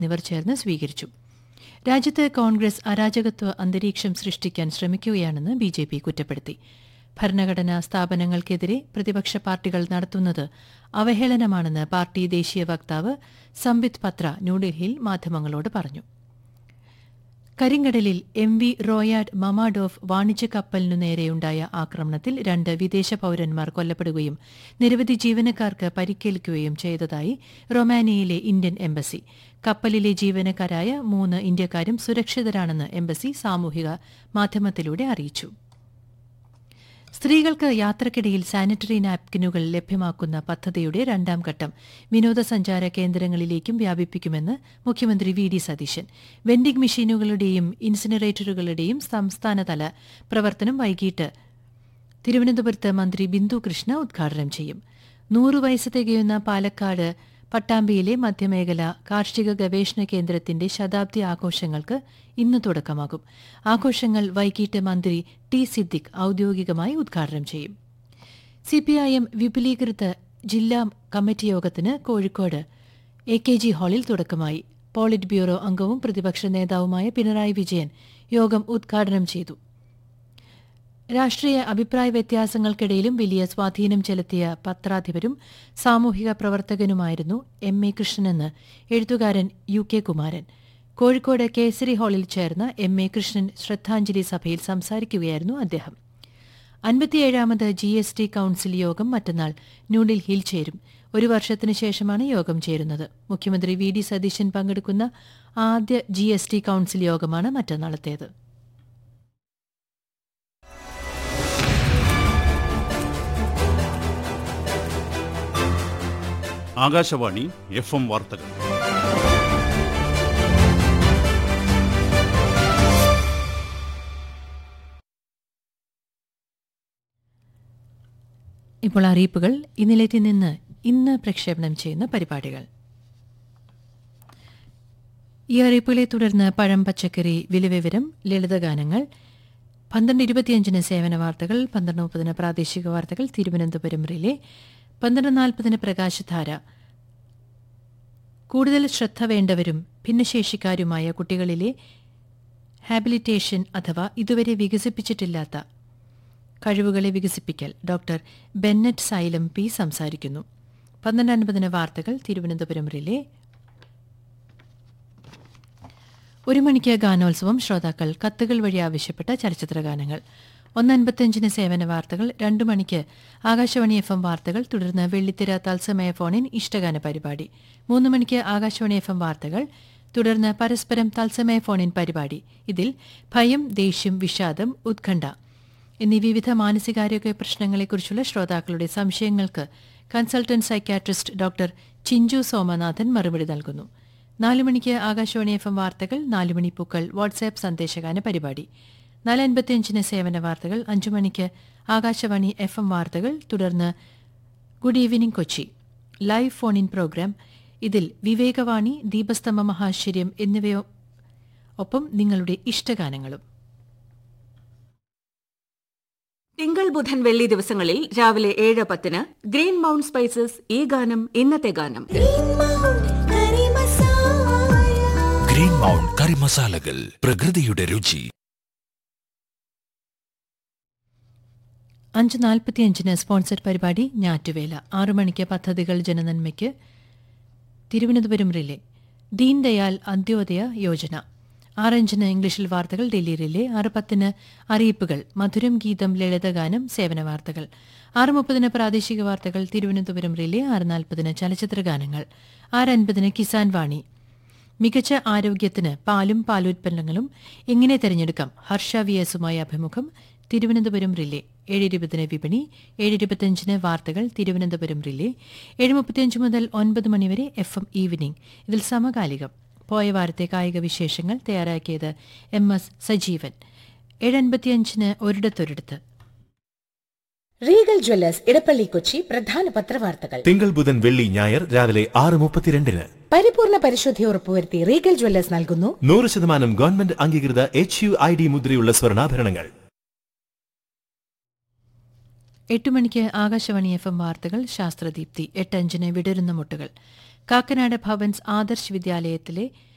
എന്നിവർ ചേർന്ന് സ്വീകരിച്ചു രാജ്യത്ത് കോൺഗ്രസ് അരാജകത്വ അന്തരീക്ഷം സൃഷ്ടിക്കാൻ ശ്രമിക്കുകയാണെന്ന് ബി ജെ പി കുറ്റപ്പെടുത്തി ഭരണഘടനാ സ്ഥാപനങ്ങൾക്കെതിരെ പ്രതിപക്ഷ പാർട്ടികൾ നടത്തുന്നത് അവഹേളനമാണെന്ന് പാർട്ടി ദേശീയ വക്താവ് സംബിത് പത്ര ന്യൂഡൽഹിയിൽ മാധ്യമങ്ങളോട് പറഞ്ഞു കരിങ്കടലിൽ എം വി റോയാഡ് മമാഡോഫ് വാണിജ്യ കപ്പലിനു നേരെയുണ്ടായ ആക്രമണത്തിൽ രണ്ട് വിദേശ പൌരന്മാർ കൊല്ലപ്പെടുകയും നിരവധി ജീവനക്കാർക്ക് പരിക്കേൽക്കുകയും ചെയ്തതായി റൊമാനിയയിലെ ഇന്ത്യൻ എംബസി കപ്പലിലെ ജീവനക്കാരായ മൂന്ന് ഇന്ത്യക്കാരും സുരക്ഷിതരാണെന്ന് എംബസി സാമൂഹിക മാധ്യമത്തിലൂടെ അറിയിച്ചു സ്ത്രീകൾക്ക് യാത്രക്കിടയിൽ സാനിറ്ററി നാപ്കിനുകൾ ലഭ്യമാക്കുന്ന പദ്ധതിയുടെ രണ്ടാം ഘട്ടം വിനോദസഞ്ചാര കേന്ദ്രങ്ങളിലേക്കും വ്യാപിപ്പിക്കുമെന്ന് മുഖ്യമന്ത്രി വി ഡി സതീശൻ വെൻഡിംഗ് മെഷീനുകളുടെയും ഇൻസിനറേറ്ററുകളുടെയും സംസ്ഥാനതല പ്രവർത്തനം വൈകിട്ട് തിരുവനന്തപുരത്ത് മന്ത്രി ബിന്ദു കൃഷ്ണ ഉദ്ഘാടനം ചെയ്യും നൂറു വയസ്സ് തികയുന്ന പാലക്കാട് പട്ടാമ്പിയിലെ മധ്യമേഖല കാർഷിക ഗവേഷണ കേന്ദ്രത്തിന്റെ ശതാബ്ദി ആഘോഷങ്ങൾക്ക് ഇന്ന് തുടക്കമാകും ആഘോഷങ്ങൾ വൈകിട്ട് മന്ത്രി ടി സിദ്ദിഖ് ഔദ്യോഗികമായി ഉദ്ഘാടനം ചെയ്യും സിപിഐഎം വിപുലീകൃത ജില്ലാ കമ്മിറ്റി യോഗത്തിന് കോഴിക്കോട് എ കെ ജി ഹാളിൽ തുടക്കമായി പോളിറ്റ് ബ്യൂറോ അംഗവും പ്രതിപക്ഷ നേതാവുമായ പിണറായി വിജയൻ യോഗം ഉദ്ഘാടനം ചെയ്തു രാഷ്ട്രീയ അഭിപ്രായ വ്യത്യാസങ്ങൾക്കിടയിലും വലിയ സ്വാധീനം ചെലുത്തിയ പത്രാധിപരും സാമൂഹിക പ്രവർത്തകനുമായിരുന്നു എം എ കൃഷ്ണനെന്ന് എഴുത്തുകാരൻ യു കെ കുമാരൻ കോഴിക്കോട് കേസരി ഹാളിൽ ചേർന്ന എം എ കൃഷ്ണൻ ശ്രദ്ധാഞ്ജലി സഭയിൽ സംസാരിക്കുകയായിരുന്നു അദ്ദേഹം അൻപത്തിയേഴാമത് ജി എസ് ടി കൌൺസിൽ യോഗം മറ്റന്നാൾ ന്യൂഡൽഹിയിൽ ചേരും ഒരു വർഷത്തിനു ശേഷമാണ് യോഗം ചേരുന്നത് മുഖ്യമന്ത്രി വി ഡി സതീശൻ പങ്കെടുക്കുന്ന ആദ്യ ജി എസ് ടി കൌൺസിൽ യോഗമാണ് മറ്റന്നാളത്തേത് ആകാശവാണി എഫ് എം വാർത്തകൾ ഇപ്പോൾ അറിയിപ്പുകൾ ഈ നിലയത്തിൽ നിന്ന് ഇന്ന് പ്രക്ഷേപണം ചെയ്യുന്ന പരിപാടികൾ ഈ അറിയിപ്പുകളെ തുടർന്ന് പഴം പച്ചക്കറി വിലവിവരം ലളിതഗാനങ്ങൾ പന്ത്രണ്ട് ഇരുപത്തിയഞ്ചിന് സേവന വാർത്തകൾ പന്ത്രണ്ട് മുപ്പതിന് പ്രാദേശിക വാർത്തകൾ തിരുവനന്തപുരം റിലേ പന്ത്രണ്ട് നാൽപ്പതിന് പ്രകാശധാര കൂടുതൽ ശ്രദ്ധ വേണ്ടവരും ഭിന്നശേഷിക്കാരുമായ കുട്ടികളിലെ ഹാബിലിറ്റേഷൻ അഥവാ ഇതുവരെ വികസിപ്പിച്ചിട്ടില്ലാത്ത കഴിവുകളെ വികസിപ്പിക്കൽ ഡോക്ടർ ബെന്നറ്റ് സൈലം പി സംസാരിക്കുന്നു പന്ത്രണ്ട് അൻപതിന് വാർത്തകൾ തിരുവനന്തപുരം റിലേ ഒരു മണിക്ക് ഗാനോത്സവം ശ്രോതാക്കൾ കത്തുകൾ വഴി ആവശ്യപ്പെട്ട ചലച്ചിത്ര ഗാനങ്ങൾ ഒന്നൻപത്തിയഞ്ചിന് സേവന വാർത്തകൾ രണ്ടു മണിക്ക് ആകാശവാണി എഫ് എം വാർത്തകൾ തുടർന്ന് വെള്ളിത്തിര തത്സമയ ഫോണിൻ ഇഷ്ടഗാന പരിപാടി മൂന്ന് മണിക്ക് ആകാശവാണി എഫ് എം വാർത്തകൾ തുടർന്ന് പരസ്പരം തത്സമയ ഫോണിൻ പരിപാടി ഇതിൽ ഭയം ദേഷ്യം വിഷാദം ഉത്കണ്ഠ എന്നീ വിവിധ മാനസികാരോഗ്യ പ്രശ്നങ്ങളെക്കുറിച്ചുള്ള ശ്രോതാക്കളുടെ സംശയങ്ങൾക്ക് consultant psychiatrist doctor Chinchu Somanathan മറുപടി നൽകുന്നു നാല് മണിക്ക് ആകാശവാണി എഫ് എം വാർത്തകൾ നാല് മണി പൂക്കൾ വാട്സാപ്പ് സന്ദേശഗാന പരിപാടി നാല് അൻപത്തിയഞ്ചിന് സേവന വാർത്തകൾ അഞ്ചു മണിക്ക് ആകാശവാണി എഫ് എം വാർത്തകൾ തുടർന്ന് good evening Kochi live phone in programme ഇതിൽ വിവേകവാണി ദീപസ്തംഭ മഹാശ്ചര്യം എന്നിവയോ ഒപ്പം നിങ്ങളുടെ ഇഷ്ടഗാനങ്ങളും തിങ്കൾ ബുധൻ വെള്ളി ദിവസങ്ങളിൽ രാവിലെ ഏഴ് പത്തിന് ഗ്രീൻ മൗണ്ട് സ്പൈസസ് ഈ ഗാനം ഇന്നത്തെ ഗാനം ഗ്രീൻ മൗണ്ട് കറി മസാലകൾ പ്രകൃതിയുടെ രുചി അഞ്ച് നാൽപ്പത്തിയഞ്ചിന് സ്പോൺസർഡ് പരിപാടി ഞാറ്റുവേല ആറു മണിക്ക് പദ്ധതികൾ ജനനന്മയ്ക്ക് തിരുവനന്തപുരം റിലേ ദീൻദയാൽ അന്ത്യോദയ യോജന ആറഞ്ചിന് ഇംഗ്ലീഷിൽ വാർത്തകൾ ഡൽഹി റിലേ ആറ് പത്തിന് അറിയിപ്പുകൾ മധുരം ഗീതം ലളിതഗാനം സേവന വാർത്തകൾ ആറ് മുപ്പതിന് പ്രാദേശിക വാർത്തകൾ തിരുവനന്തപുരം റിലേ ആറ് നാൽപ്പതിന് ചലച്ചിത്ര ഗാനങ്ങൾ ആറ് അൻപതിന് കിസാൻ വാണി മികച്ച ആരോഗ്യത്തിന് പാലും പാലുൽപ്പന്നങ്ങളും എങ്ങനെ തിരഞ്ഞെടുക്കാം ഹർഷ വി എസുമായി അഭിമുഖം തിരുവനന്തപുരം റിലേ ഏഴ് ഇരുപതിന് വിപണി ഏഴ് ഇരുപത്തിയഞ്ചിന് വാർത്തകൾ തിരുവനന്തപുരം റിലേ ഏഴ് മുപ്പത്തിയഞ്ച് മുതൽ ഒൻപത് മണിവരെ എഫ് എം ഈവനിംഗ് ഇതിൽ സമകാലികം പോയ വാരത്തെ കായിക വിശേഷങ്ങൾ തയ്യാറാക്കിയത് എം എസ് സജീവൻ ഏഴ് അൻപത്തിയഞ്ചിന് ഒരിടത്തൊരിടത്ത് റീഗൽ ജ്വല്ലേഴ്സ് ഇടപ്പള്ളി കൊച്ചി പ്രധാന പത്രവാർത്തകൾ തിങ്കൾ ബുധൻ വെള്ളി ഞായർ രാവിലെ ആറ് മുപ്പത്തിരണ്ടിന് പരിപൂർണ പരിശുദ്ധി ഉറപ്പുവരുത്തി റീഗൽ ജ്വല്ലേഴ്സ് നൽകുന്നു നൂറ് ശതമാനം ഗവൺമെന്റ് അംഗീകൃത എച്ച് യു ഐ ഡി മുദ്രയുള്ള സ്വർണ്ണാഭരണങ്ങൾ എട്ട് മണിക്ക് ആകാശവാണി എഫ് എം വാർത്തകൾ ശാസ്ത്രദീപ്തി എട്ടഞ്ചിന് വിടരുന്ന മുട്ടുകൾ കാക്കനാട് ഭവൻസ് ആദർശ് വിദ്യാലയത്തിലെ